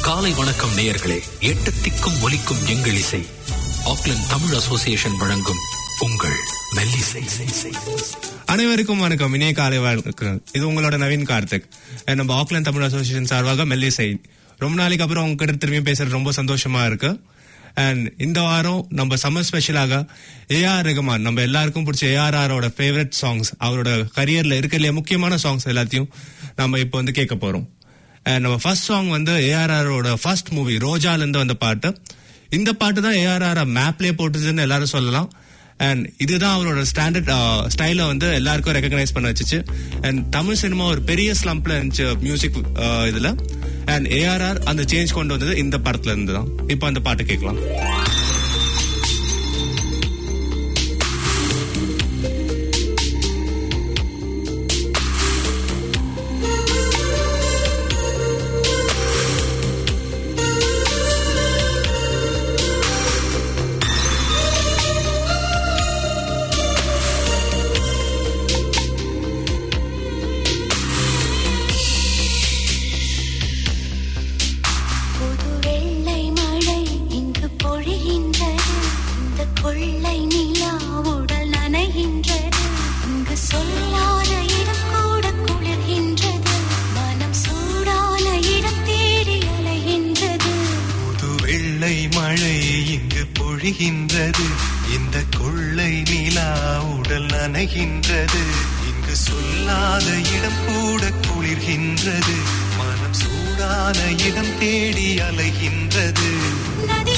காலை வணக்கம் நேயர்களே எட்டு திக்கும் ஒலிக்கும் எங்கள் இசை ஆக்லாந்து தமிழ் அசோசியேஷன் வழங்கும் உங்கள் மெல்லிசை அனைவருக்கும் வணக்கம் இணைய காலை வணக்கம் இது உங்களோட நவீன் கார்த்திக் அஹ் நம்ம ஆக்லாந்து தமிழ் அசோசியேஷன் சார்பாக மெல்லிசை ரொம்ப நாளைக்கு அப்புறம் உங்ககிட்ட திரும்பி பேசுறது ரொம்ப சந்தோஷமா இருக்கு அண்ட் இந்த வாரம் நம்ம சம்மர் ஸ்பெஷலாக ஏஆர் ரகுமான் நம்ம எல்லாருக்கும் பிடிச்ச ஏஆர்ஆரோட ஃபேவரட் சாங்ஸ் அவரோட கரியர்ல இருக்கிறதுல முக்கியமான சாங்ஸ் எல்லாத்தையும் நம்ம இப்போ வந்து கேட்க போறோம் அண்ட் நம்ம ஃபர்ஸ்ட் சாங் வந்து ஏஆர்ஆரோட ஃபர்ஸ்ட் மூவி ரோஜால இருந்து வந்த பாட்டு இந்த பாட்டு தான் ஏஆர்ஆர் மேப்லயே போட்டுச்சுன்னு எல்லாரும் சொல்லலாம் அண்ட் இதுதான் அவரோட ஸ்டாண்டர்ட் ஸ்டைலை வந்து எல்லாருக்கும் ரெக்கக்னைஸ் பண்ண வச்சுச்சு அண்ட் தமிழ் சினிமா ஒரு பெரிய ஸ்லம்ப்ல இருந்துச்சு மியூசிக் இதுல அண்ட் ஏஆர்ஆர் அந்த சேஞ்ச் கொண்டு வந்தது இந்த படத்துல இருந்து தான் இப்போ அந்த பாட்டு கேட்கலாம் புது வெள்ளை மழை இங்கு பொழிகின்றது இந்த கொள்ளை நிலா உடல் நனைகின்றது இங்கு சொல்லாத இடம் கூட குளிர்கின்றது மனம் சூடான இடம் தேடி அலைகின்றது புது வெள்ளை மழை இங்கு பொழிகின்றது இந்த கொள்ளை நிலா உடல் நனைகின்றது இங்கு சொல்லாத இடம் கூட குளிர்கின்றது மனம் சூடான இடம் தேடி அலைகின்றது நதி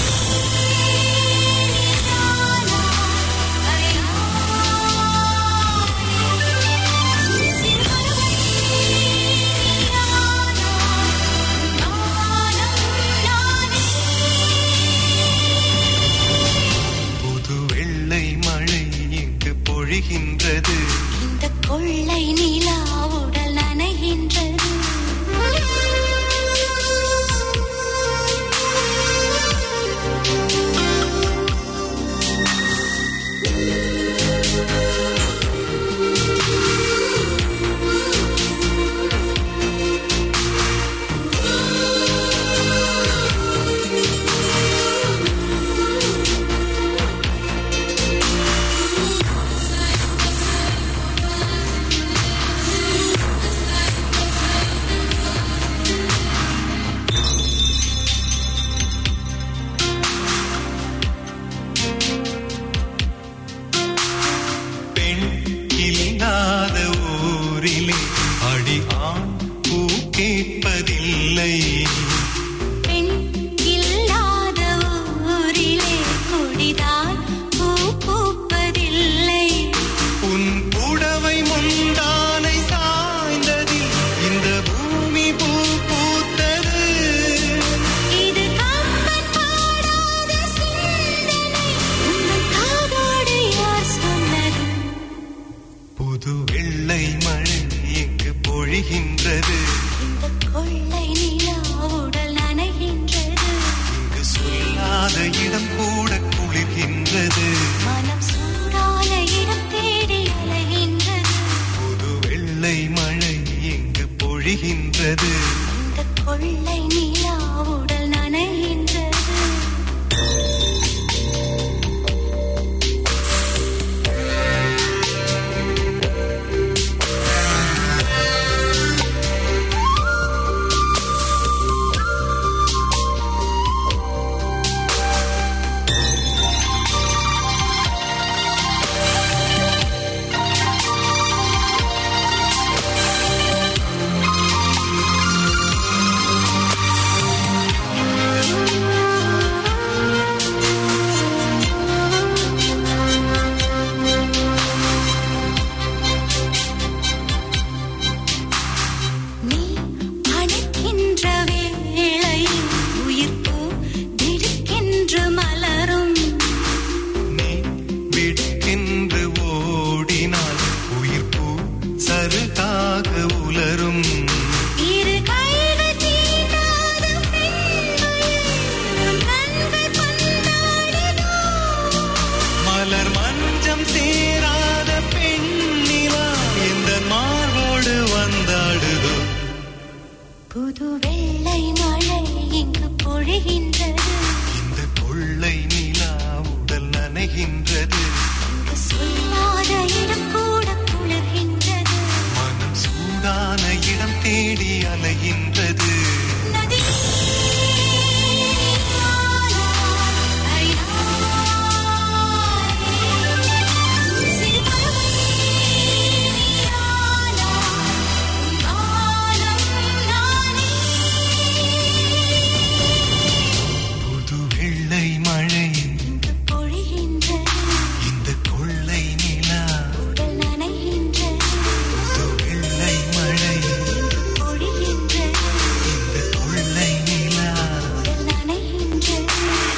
புது வெள்ளை மழை இங்கு பொழிகின்றது இந்த கொள்ளை நிலா உடல் நனைகின்றது பெண் இல்லாத ஊரிலே அடி ஆண் பூ கேட்பதில்லை பெண் இல்லாத ஊரிலே கொடிதான் பூ பூப்பதில்லை உன் புடவை முந்தானை சாய்ந்ததில் இந்த பூமி பூ பூத்தது இது கம்பன் பாடாத சிந்தனை உங்கள் காதோடு யார் சொன்னது புது வெள்ளை மழை இங்கு பொழிகின்றது இந்த கொள்ளை நிலா உடல் நனைகின்றது இங்கு சொல்லாத இடம் கூட குளிர்கின்றது மனம் சூடான இடம் தேடி அலைகின்றது புது வெள்ளை மழை இங்கு பொழிகின்றது இந்த கொள்ளை நிலா உடல் நனைகின்றது வெள்ளை மழை இங்கு பொழிகின்றது இந்த கொள்ளை நிலா உடல் நனைகின்றது இங்கு சொல்லாத இடம் கூட குளிர்கின்றது மனம் சூடான இடம் தேடி அலைகின்றது நதி புது வெள்ளை மழை பொழிகின்றது இந்த கொள்ளை நிலா உடல் நனைகின்றது புது வெள்ளை மழை பொழிகின்றது இந்த கொள்ளை நிலா உடல் நனைகின்றது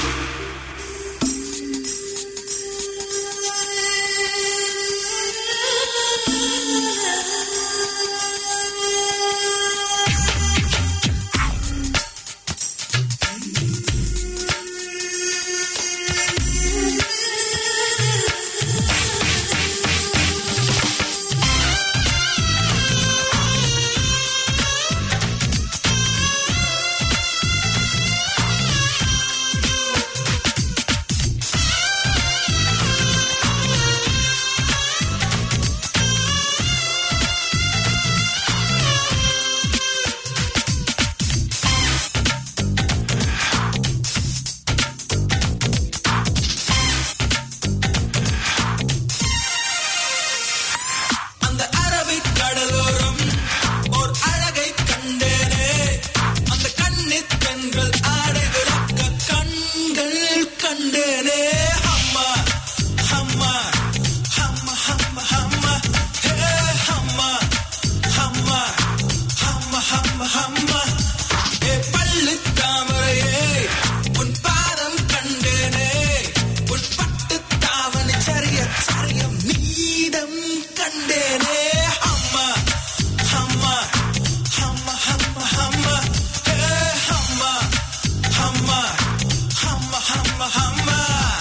அந்த அரபிக் கடலோரம் ஓர் அழகை கண்டேனே அந்த கண்ணித் பெண்கள் ஆடை விளக்க கண்கள் கண்டேனே அம்மா அம்மா அம்மா அம்மா அம்மா ஹே அம்மா அம்மா அம்மா அம்மா அம்மா ஏ பள்ளி தாமரையே உன் பாதம் கண்டேனே உன் பட்டு தாவணி சரிய சரியம் நீதம் கண்டேனே அம்மா அம்மா அம்மா அம்மா அம்மா ஹே அம்மா அம்மா அம்மா அம்மா அம்மா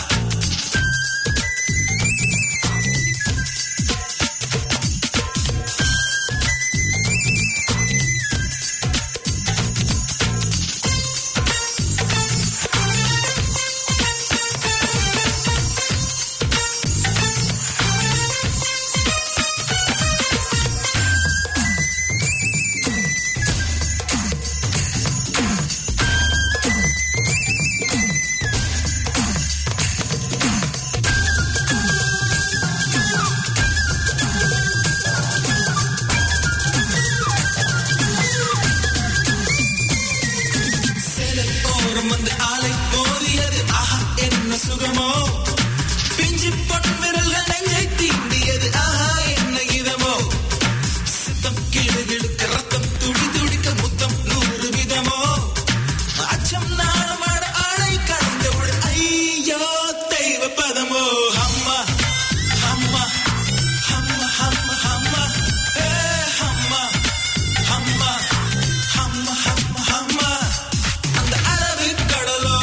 ஓரம் வந்து ஆலை மோதியது ஆஹா என்ன சுகமோ பிஞ்சு பொன் விரல்கள் நெஞ்சை தீண்டியது ஆஹா என்ன இதமோ சித்தம் கீழு இழுக்க ரத்தம் துடி துடிக்க முத்தம் நூறு விதமோ அச்சம் நாணமாட ஆடை கலைந்தவள் ஐயோ தெய்வ பதமோ அம்மா அம்மா அம்மா அம்மா அம்மா ஏ அம்மா அம்மா அம்மா அம்மா அம்மா அந்த அரபு கடலோ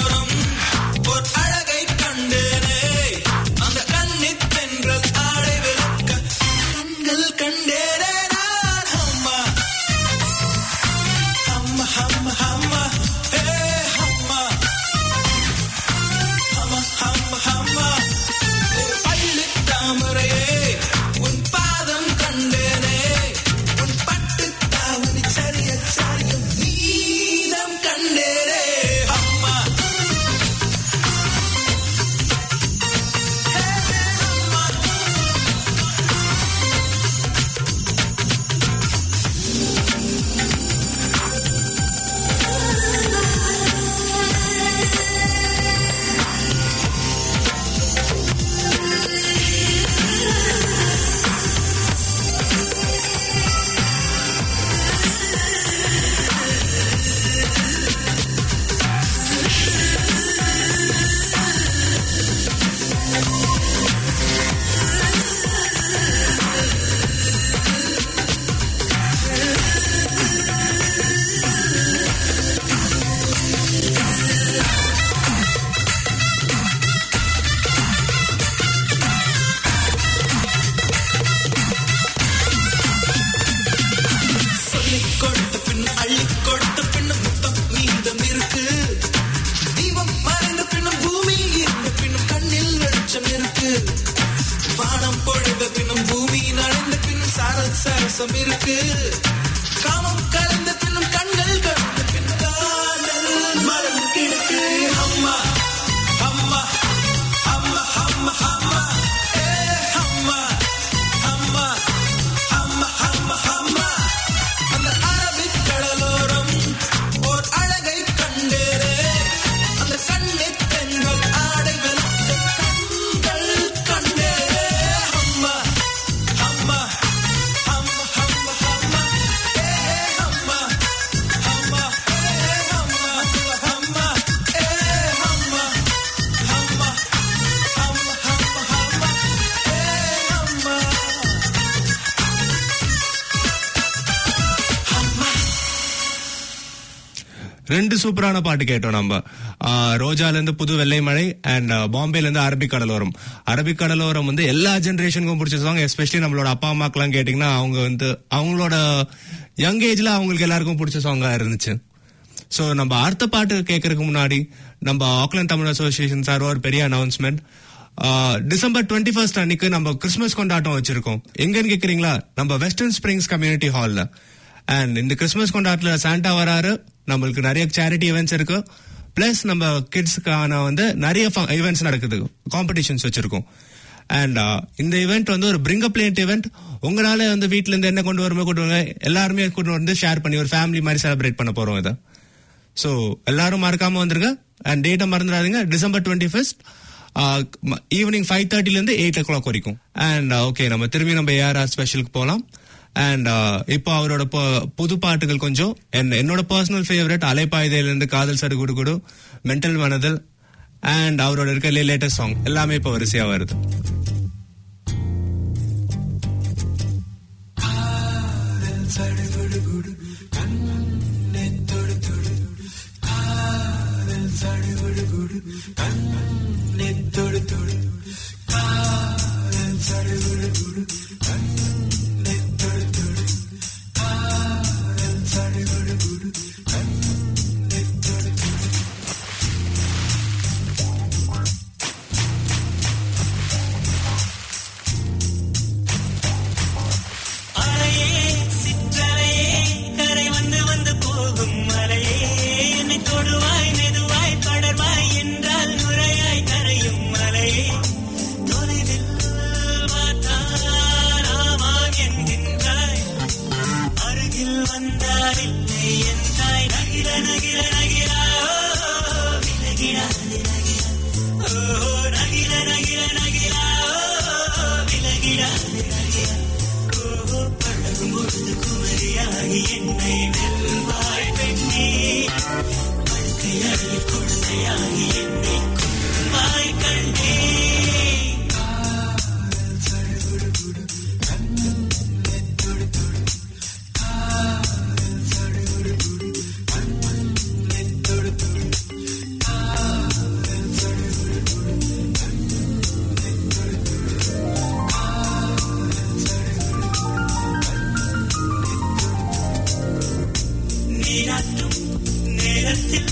தேசம் இருக்கு காமம் கலந்த பின்னும் கண்கள் கலந்த பின் காதல் மரம் கிடக்கு அம்மா அம்மா அம்மா அம்மா அம்மா ஏ அம்மா அம்மா அம்மா அம்மா அம்மா அந்த அரபிக் கடலோரம் ஓர் அழகை கண்டேரே அந்த கண்ணித் பெண்கள் ஆடை வெளுத்த கண்கள் கண்டேரே அம்மா அம்மா அம்மா அம்மா அம்மா ஏ அம்மா அம்மா ஏ அம்மா அம்மா ஏ அம்மா அம்மா அம்மா அம்மா அம்மா ஏ அம்மா ரெண்டு சூப்பரான பாட்டு கேட்டோம் நம்ம ஆஹ் ரோஜால இருந்து புது வெள்ளை மழை அண்ட் பாம்பேல இருந்து அரபிக் கடலோரம் அரபிக் கடலோரம் வந்து எல்லா ஜெனரேஷனுக்கும் பிடிச்ச சாங் எஸ்பெஷலி நம்மளோட அப்பா அம்மாக்கெல்லாம் கேட்டீங்கன்னா அவங்க வந்து அவங்களோட யங் ஏஜ்ல அவங்களுக்கு எல்லாருக்கும் பிடிச்ச சாங்கா இருந்துச்சு சோ நம்ம அடுத்த பாட்டு கேட்கறதுக்கு முன்னாடி நம்ம ஆக்லாந்து தமிழ் அசோசியேஷன் சார் ஒரு பெரிய அனௌன்ஸ்மெண்ட் டிசம்பர் டுவெண்ட்டி ஃபர்ஸ்ட் அன்னைக்கு நம்ம கிறிஸ்மஸ் கொண்டாட்டம் வச்சிருக்கோம் எங்கன்னு கேக்குறீங்களா நம்ம வெஸ்டர்ன் ஸ்பிரிங்ஸ் கம்யூனிட்டி ஹால்ல அண்ட் இந்த கிறிஸ்மஸ் கொண்டாட்டத்துல சாண்டா வராரு நம்மளுக்கு நிறைய சேரிட்டி ஈவெண்ட்ஸ் இருக்கு பிளஸ் நம்ம கிட்ஸ்க்கான வந்து நிறைய ஈவெண்ட்ஸ் நடக்குது காம்படிஷன்ஸ் வச்சிருக்கோம் அண்ட் இந்த ஈவெண்ட் வந்து ஒரு பிரிங் அப் பிளேட் ஈவெண்ட் உங்களால வந்து வீட்ல இருந்து என்ன கொண்டு வருமோ கொண்டு வாங்க எல்லாருமே கொண்டு வந்து ஷேர் பண்ணி ஒரு ஃபேமிலி மாதிரி செலிப்ரேட் பண்ண போறோம் இதை ஸோ எல்லாரும் மறக்காம வந்துருங்க அண்ட் டேட்டை மறந்துடாதீங்க December twenty first evening five தேர்ட்டில இருந்து எயிட் ஓ கிளாக் வரைக்கும் அண்ட் ஓகே நம்ம திரும்பி நம்ம ஏஆர்ஆர் ஸ்பெஷலுக்கு போகலாம் அண்ட் இப்போ அவரோட பு- புது பாட்டுகள் கொஞ்சம் and என்னோட பர்சனல் ஃபேவரட் அலைப்பாய்தையில இருந்து காதல் சடு குடு குடு மென்டல் மனதல் அண்ட் அவரோட இருக்க லேட்டஸ்ட் சாங் எல்லாமே இப்போ வரிசையா வருது அலையே சிற்றலையே கரை வந்து வந்து போகும் மலையே என்னை தொடுவாய் மெதுவாய் படர்வாய் என்றால் நுரையாய் கரையும் மலையே தொலைவில் பார்த்தால் ஆமாம் என்கின்றாய் அருகில் வந்தால் இல்லை என்றாய் நகிர நகிர நகிரா ஓ, விலகிடாது நகிரா ஓ நகிர நகிர நகிரா ஓ, விலகிடாது நகிரா ஓ பழகும் பொழுது குமரியாகி என்னை வெல்வாய் பெண்ணே படுக்கையாகி குழந்தையாகி என்னை கொள்வாய் கண்டே நீராட்டும் நேரத்தில்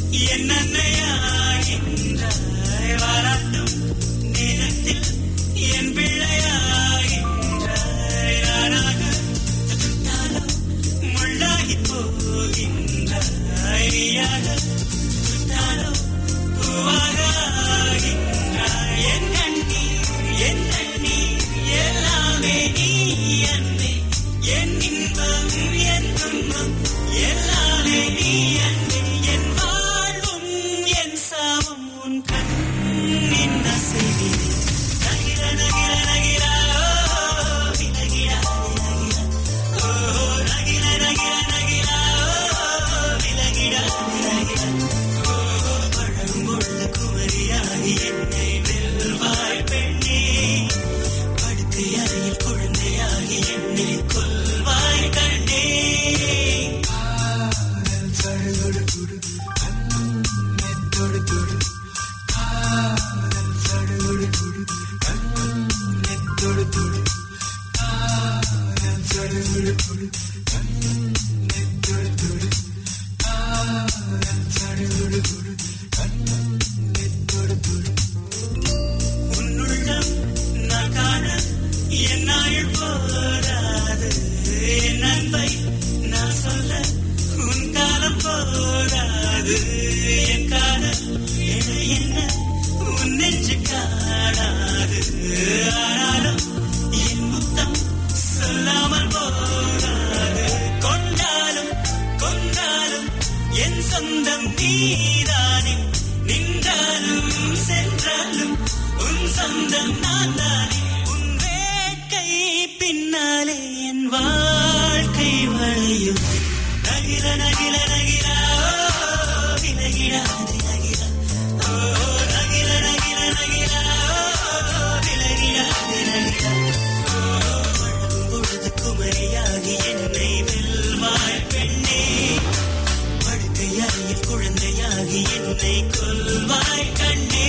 என்னன்னையாகின்றாய் வாராட்டும் நேரத்தில் என் பிள்ளையாகின்றாய் நானாக தொட்டாலோ முள்ளாகி போகின்றாய் நீயாக தொட்டாலோ பூவாக ஆகின்றாய் என் கண்ணீர் என் கண்ணீர் எல்லாமே நீ அன்பே என் இன்பம் என் துன்பம் எல்லாமே நீ அன்பே என் வாழ்வும் என் சாவும் உன் கண்ணின் அசைவிலே நகிர நகிர நகிரா ஓ, விலகிடா விலகிடா ஓ நகிர நகிர நகிரா ஓ, விலகிடா விலகிடா ஓ பழகும் பொழுது குமரியாகி என்னை வெல்வாய் பெண்ணே படுக்கையறையில் குழந்தையாகி என்னை கொல்வாய் கண்டே உன்னுள்ளம் நான் காண என்னாள் போராது காணாது என் காதல் என என்ன உன் நெஞ்சு காணாது ஆனாலும் என் முத்தம் சொல்லாமல் போகாது கொண்டாலும் கொண்டாலும் என் சொந்தம் நீதானே நின்றாலும் சென்றாலும் உன் சொந்தம் நான் தானே உன் வேட்கை பின்னாலே என் வாழ்க்கை வளையும் நகில நகில நகிலா ஓ, விலகிடாது நகிலா ஓ நகில நகில நகிலா ஓ, விலகிடாது நகிலா பொழுது குமரியாகி என்னை வெல்வாய் பெண்ணே படுக்கையாயில் குழந்தையாகி என்னை கொல்வாய் கண்ணே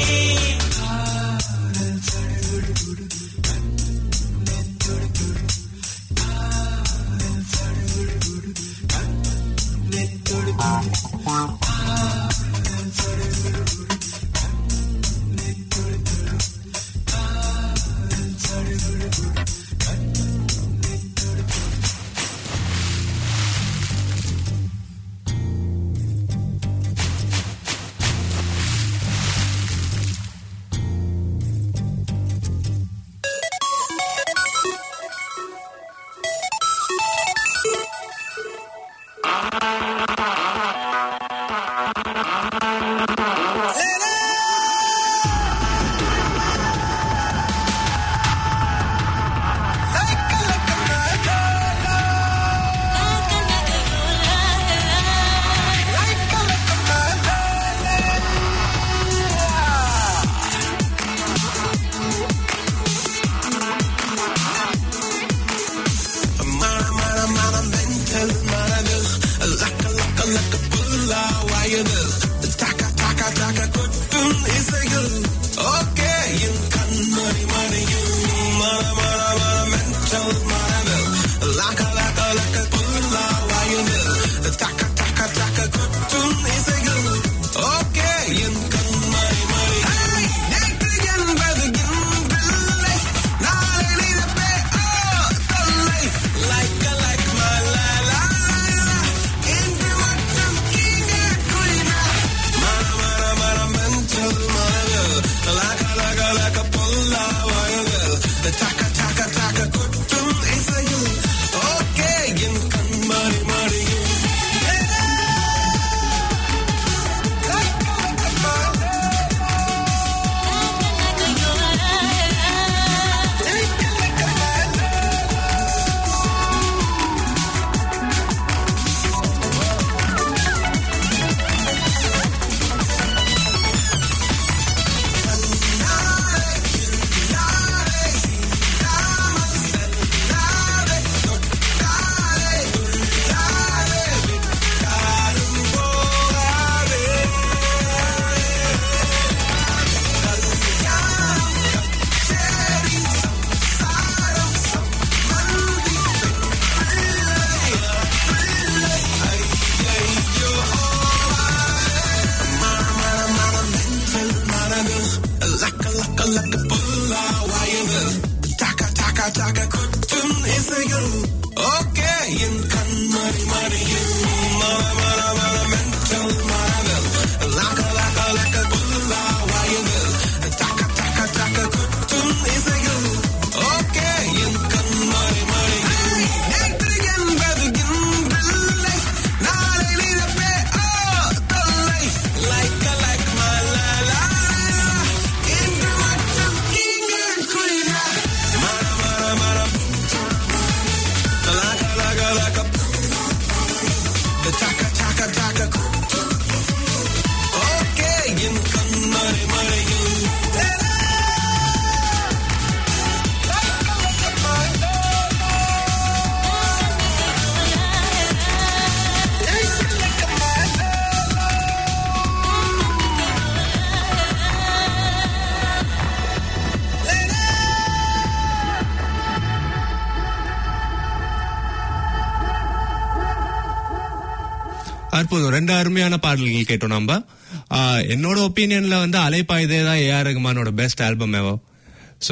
அற்புதம் ரெண்டு அருமையான பாடல்கள் கேட்டோம் நம்ம ஆஹ், என்னோட ஒப்பீனியன்ல வந்து அலைப்பாயுதே தான் ஏஆர் ரகுமானோட பெஸ்ட் ஆல்பம் எவோ ஸோ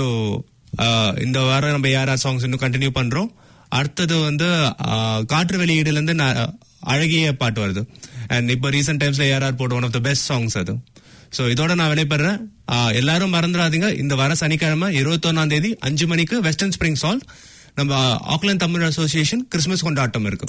இந்த வாரம் நம்ம ஏஆர் சாங்ஸ் இன்னும் கண்டினியூ பண்றோம் அடுத்தது வந்து ஆஹ், காற்று வெளியீடுல இருந்து ந- அழகிய பாட்டு வருது அண்ட் இப்போ ரீசெண்ட் டைம்ஸ்ல ஏஆர்ஆர் போட்ட one of the best songs அது ஸோ இதோட நான் விடைபெறேன் ஆஹ் எல்லாரும் மறந்துடாதீங்க இந்த வர சனிக்கிழமை இருபத்தொன்னாம் தேதி அஞ்சு மணிக்கு வெஸ்டர்ன் ஸ்பிரிங் சால் நம்ம ஆக்லாந்து தமிழ் அசோசியேஷன் கிறிஸ்மஸ் கொண்டாட்டம் இருக்கு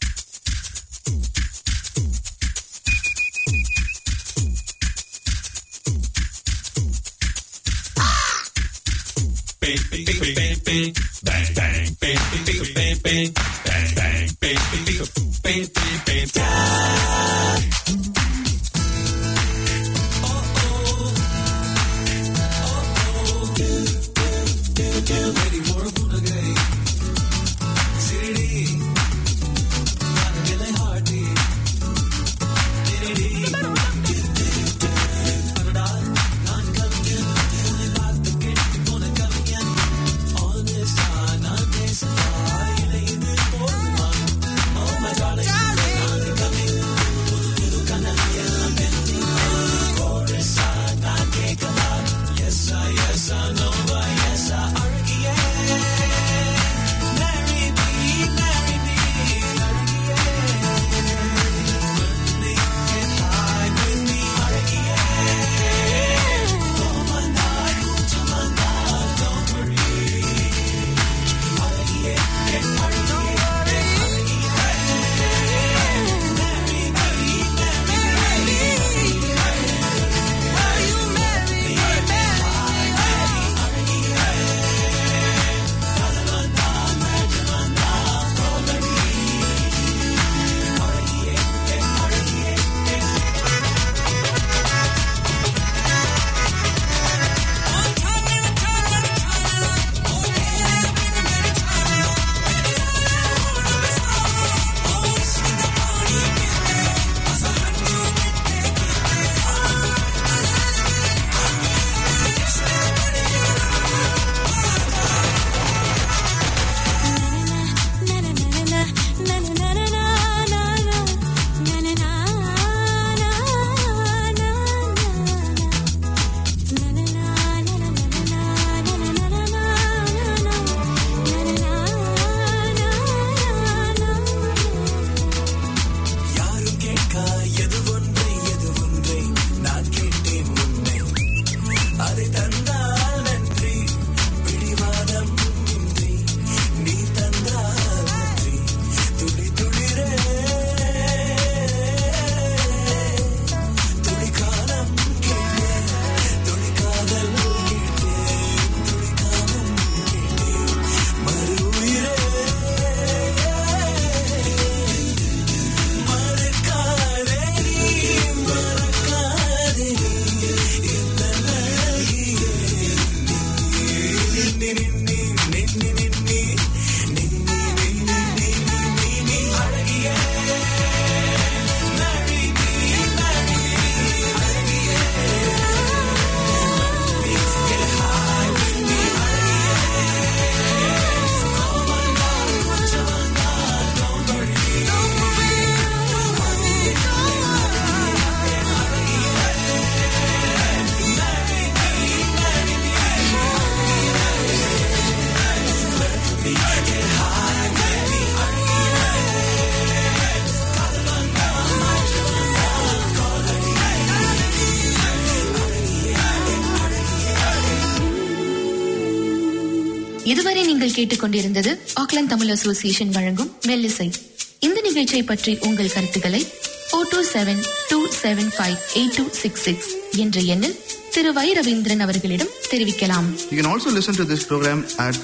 இதுவரை நீங்கள் கேட்டுக்கொண்டிருந்தது ஆக்லாந்து தமிழ் அசோசியேஷன் வழங்கும் மெல்லிசை இந்த நிகழ்ச்சியை பற்றி உங்கள் கருத்துக்களை O two seven two seven five eight two six six என்ற எண்ணில் திரு வை ரவீந்திரன் அவர்களிடம் தெரிவிக்கலாம் You can also listen to this program at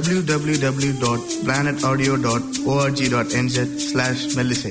www.planetaudio.org.nz slash Melisate.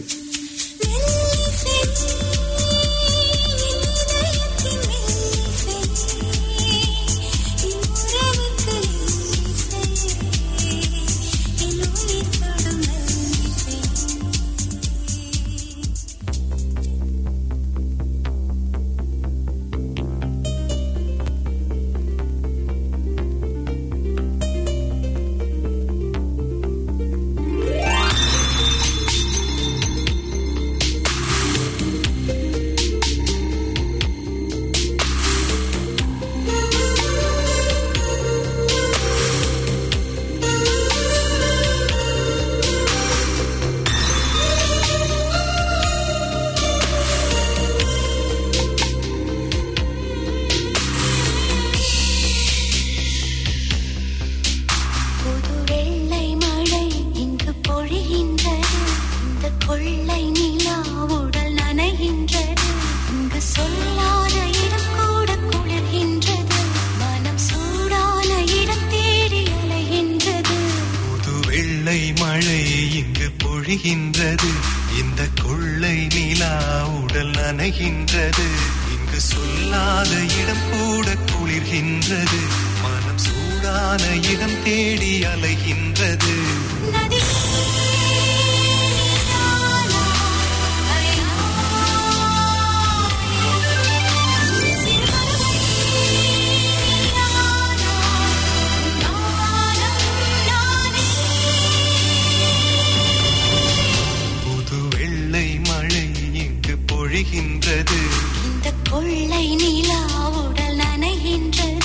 பொழிகின்றது இந்த கொள்ளை நிலா உடல் நனைகின்றது இங்கு சொல்லாத இடம் கூட குளிர்கின்றது மனம் சூடான இடம் தேடி அலைகின்றது நதி புது வெள்ளை மழை இங்கு பொழிகின்றது இந்த கொள்ளை நிலா உடல் நனைகின்றது